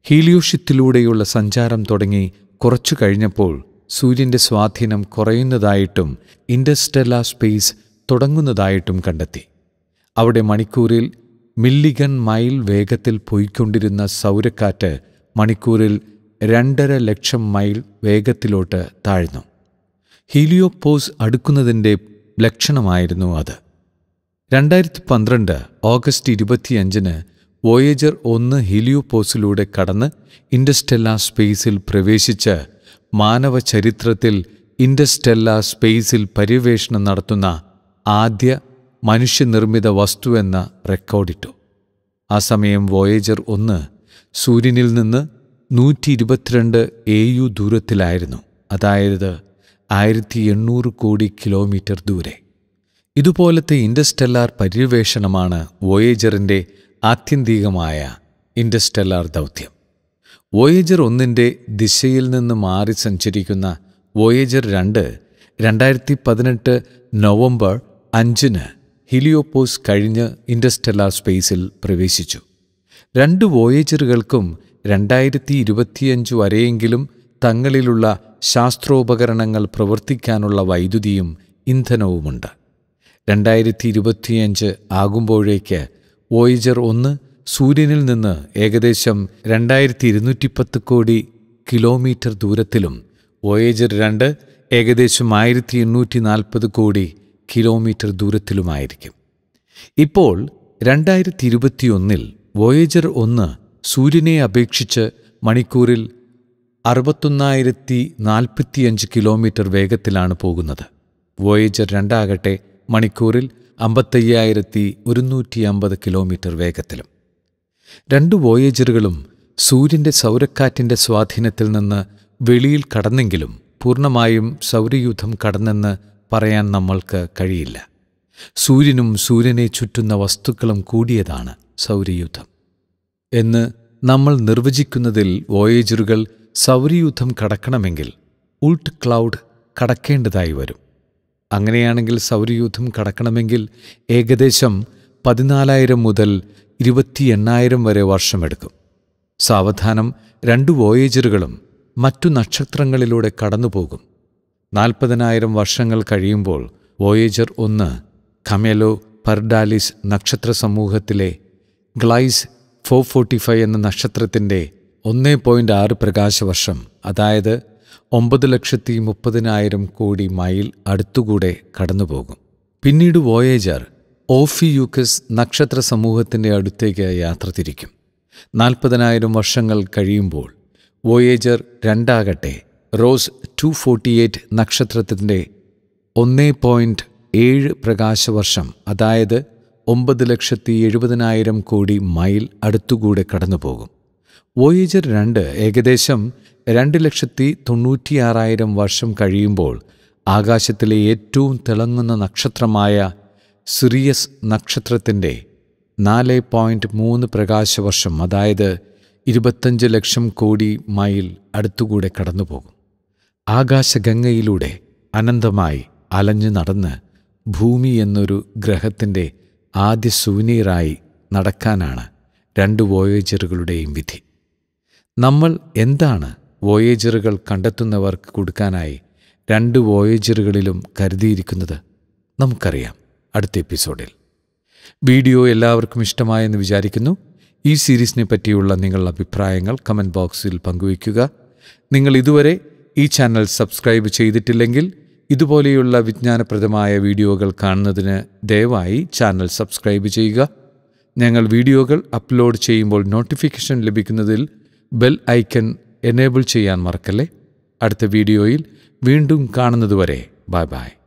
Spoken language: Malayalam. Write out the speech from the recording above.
ഹീലിയോഷിത്തിലൂടെയുള്ള സഞ്ചാരം തുടങ്ങി കുറച്ചു കഴിഞ്ഞപ്പോൾ സൂര്യൻ്റെ സ്വാധീനം കുറയുന്നതായിട്ടും ഇൻഡസ്റ്റെല്ല സ്പേസ് തുടങ്ങുന്നതായിട്ടും കണ്ടെത്തി അവിടെ മണിക്കൂറിൽ മില്ലിഗൺ മൈൽ വേഗത്തിൽ പോയിക്കൊണ്ടിരുന്ന സൗരക്കാറ്റ് മണിക്കൂറിൽ രണ്ടര ലക്ഷം മൈൽ വേഗത്തിലോട്ട് താഴ്ന്നു ഹീലിയോപോസ് അടുക്കുന്നതിൻ്റെ ലക്ഷണമായിരുന്നു അത് രണ്ടായിരത്തി പന്ത്രണ്ട് ഓഗസ്റ്റ് ഇരുപത്തിയഞ്ചിന് വോയേജർ ഒന്ന് ഹീലിയോപോസിലൂടെ കടന്ന് ഇൻഡസ്റ്റെല്ല സ്പേസിൽ പ്രവേശിച്ച് മാനവ ചരിത്രത്തിൽ ഇൻഡസ്റ്റെല്ല സ്പേസിൽ പര്യവേഷണം നടത്തുന്ന ആദ്യ മനുഷ്യനിർമ്മിത വസ്തുവെന്ന റെക്കോർഡിട്ടു ആ സമയം വോയേജർ ഒന്ന് സൂര്യനിൽ നിന്ന് നൂറ്റി ഇരുപത്തിരണ്ട് എ യു ദൂരത്തിലായിരുന്നു അതായത് ആയിരത്തി എണ്ണൂറ് കോടി കിലോമീറ്റർ ദൂരെ ഇതുപോലത്തെ ഇൻഡസ്റ്റെല്ലാർ പര്യവേഷണമാണ് വോയേജറിൻ്റെ ആത്യന്തികമായ ഇൻഡസ്റ്റെല്ലാർ ദൗത്യം വോയേജർ ഒന്നിൻ്റെ ദിശയിൽ നിന്ന് മാറി സഞ്ചരിക്കുന്ന വോയേജർ രണ്ട് രണ്ടായിരത്തി പതിനെട്ട് നവംബർ അഞ്ചിന് ഹീലിയോപോസ് കഴിഞ്ഞ് ഇൻഡസ്റ്റെല്ലാർ സ്പേസിൽ പ്രവേശിച്ചു രണ്ട് വോയേജറുകൾക്കും രണ്ടായിരത്തി ഇരുപത്തിയഞ്ച് വരെയെങ്കിലും തങ്ങളിലുള്ള ശാസ്ത്രോപകരണങ്ങൾ പ്രവർത്തിക്കാനുള്ള വൈദ്യുതിയും ഇന്ധനവുമുണ്ട് രണ്ടായിരത്തി ഇരുപത്തിയഞ്ച് ആകുമ്പോഴേക്ക് വോയേജർ ഒന്ന് സൂര്യനിൽ നിന്ന് ഏകദേശം രണ്ടായിരത്തി ഇരുന്നൂറ്റിപ്പത്ത് കോടി കിലോമീറ്റർ ദൂരത്തിലും വോയേജർ രണ്ട് ഏകദേശം ആയിരത്തി എണ്ണൂറ്റി നാൽപ്പത് കോടി കിലോമീറ്റർ ദൂരത്തിലുമായിരിക്കും ഇപ്പോൾ രണ്ടായിരത്തി ഇരുപത്തിയൊന്നിൽ വോയേജർ ഒന്ന് സൂര്യനെ അപേക്ഷിച്ച് മണിക്കൂറിൽ അറുപത്തൊന്നായിരത്തി നാൽപ്പത്തിയഞ്ച് കിലോമീറ്റർ വേഗത്തിലാണ് പോകുന്നത് വോയേജർ രണ്ടാകട്ടെ മണിക്കൂറിൽ അമ്പത്തയ്യായിരത്തി ഒരുന്നൂറ്റി അമ്പത് കിലോമീറ്റർ വേഗത്തിലും രണ്ട് വോയേജറുകളും സൂര്യൻ്റെ സൗരക്കാറ്റിൻ്റെ സ്വാധീനത്തിൽ നിന്ന് വെളിയിൽ കടന്നെങ്കിലും പൂർണ്ണമായും സൗരയൂഥം കടന്നെന്ന് പറയാൻ നമ്മൾക്ക് കഴിയില്ല സൂര്യനും സൂര്യനെ ചുറ്റുന്ന വസ്തുക്കളും കൂടിയതാണ് സൗരയൂഥം എന്ന് നമ്മൾ നിർവചിക്കുന്നതിൽ വോയേജറുകൾ സൗരയൂഥം കടക്കണമെങ്കിൽ ഉൾട്ട് ക്ലൗഡ് കടക്കേണ്ടതായി വരും അങ്ങനെയാണെങ്കിൽ സൗരയൂഥം കടക്കണമെങ്കിൽ ഏകദേശം പതിനാലായിരം മുതൽ ഇരുപത്തി എണ്ണായിരം വരെ വർഷമെടുക്കും സാവധാനം രണ്ട് വോയേജറുകളും മറ്റു നക്ഷത്രങ്ങളിലൂടെ കടന്നുപോകും നാൽപ്പതിനായിരം വർഷങ്ങൾ കഴിയുമ്പോൾ വോയേജർ ഒന്ന് ഖമേലോ പർഡാലിസ് നക്ഷത്ര സമൂഹത്തിലെ ഗ്ലൈസ് ഫോർ ഫോർട്ടി ഫൈവ് എന്ന നക്ഷത്രത്തിൻ്റെ ഒന്ന് പോയിൻ്റ് ആറ് പ്രകാശവർഷം അതായത് ഒമ്പത് ലക്ഷത്തി മുപ്പതിനായിരം കോടി മൈൽ അടുത്തുകൂടെ കടന്നുപോകും പിന്നീട് വോയേജർ ഓഫിയൂക്കസ് നക്ഷത്ര സമൂഹത്തിൻ്റെ അടുത്തേക്ക് യാത്ര തിരിക്കും നാൽപ്പതിനായിരം വർഷങ്ങൾ കഴിയുമ്പോൾ വോയേജർ രണ്ടാകട്ടെ റോസ് ടു ഫോർട്ടി എയ്റ്റ് നക്ഷത്രത്തിൻ്റെ ഒന്ന് പോയിൻറ്റ് ഏഴ് പ്രകാശവർഷം അതായത് ഒമ്പത് ലക്ഷത്തി എഴുപതിനായിരം കോടി മൈൽ അടുത്തുകൂടെ കടന്നുപോകും വോയേജർ രണ്ട് ഏകദേശം രണ്ട് ലക്ഷത്തി തൊണ്ണൂറ്റിയാറായിരം വർഷം കഴിയുമ്പോൾ ആകാശത്തിലെ ഏറ്റവും തിളങ്ങുന്ന നക്ഷത്രമായ സിറിയസ് നക്ഷത്രത്തിൻ്റെ നാല് പോയിൻറ്റ് മൂന്ന് പ്രകാശവർഷം അതായത് ഇരുപത്തഞ്ച് ലക്ഷം കോടി മൈൽ അടുത്തുകൂടെ കടന്നുപോകും ആകാശഗംഗയിലൂടെ അനന്തമായി അലഞ്ഞു നടന്ന് ഭൂമി എന്നൊരു ഗ്രഹത്തിൻ്റെ ആദ്യ സുവനീറായി നടക്കാനാണ് രണ്ട് വോയേജറുകളുടെയും വിധി നമ്മൾ എന്താണ് വോയേജറുകൾ കണ്ടെത്തുന്നവർക്ക് കൊടുക്കാനായി രണ്ട് വോയേജറുകളിലും കരുതിയിരിക്കുന്നത് നമുക്കറിയാം അടുത്ത എപ്പിസോഡിൽ വീഡിയോ എല്ലാവർക്കും ഇഷ്ടമായെന്ന് വിചാരിക്കുന്നു ഈ സീരീസിനെ പറ്റിയുള്ള നിങ്ങളുടെ അഭിപ്രായങ്ങൾ കമൻറ്റ് ബോക്സിൽ പങ്കുവയ്ക്കുക നിങ്ങൾ ഇതുവരെ ഈ ചാനൽ സബ്സ്ക്രൈബ് ചെയ്തിട്ടില്ലെങ്കിൽ ഇതുപോലെയുള്ള വിജ്ഞാനപ്രദമായ വീഡിയോകൾ കാണുന്നതിന് ദയവായി ചാനൽ സബ്സ്ക്രൈബ് ചെയ്യുക ഞങ്ങൾ വീഡിയോകൾ അപ്ലോഡ് ചെയ്യുമ്പോൾ നോട്ടിഫിക്കേഷൻ ലഭിക്കുന്നതിൽ ബെൽ ഐക്കൺ എനേബിൾ ചെയ്യാൻ മറക്കല്ലേ അടുത്ത വീഡിയോയിൽ വീണ്ടും കാണുന്നതുവരെ ബൈ ബൈ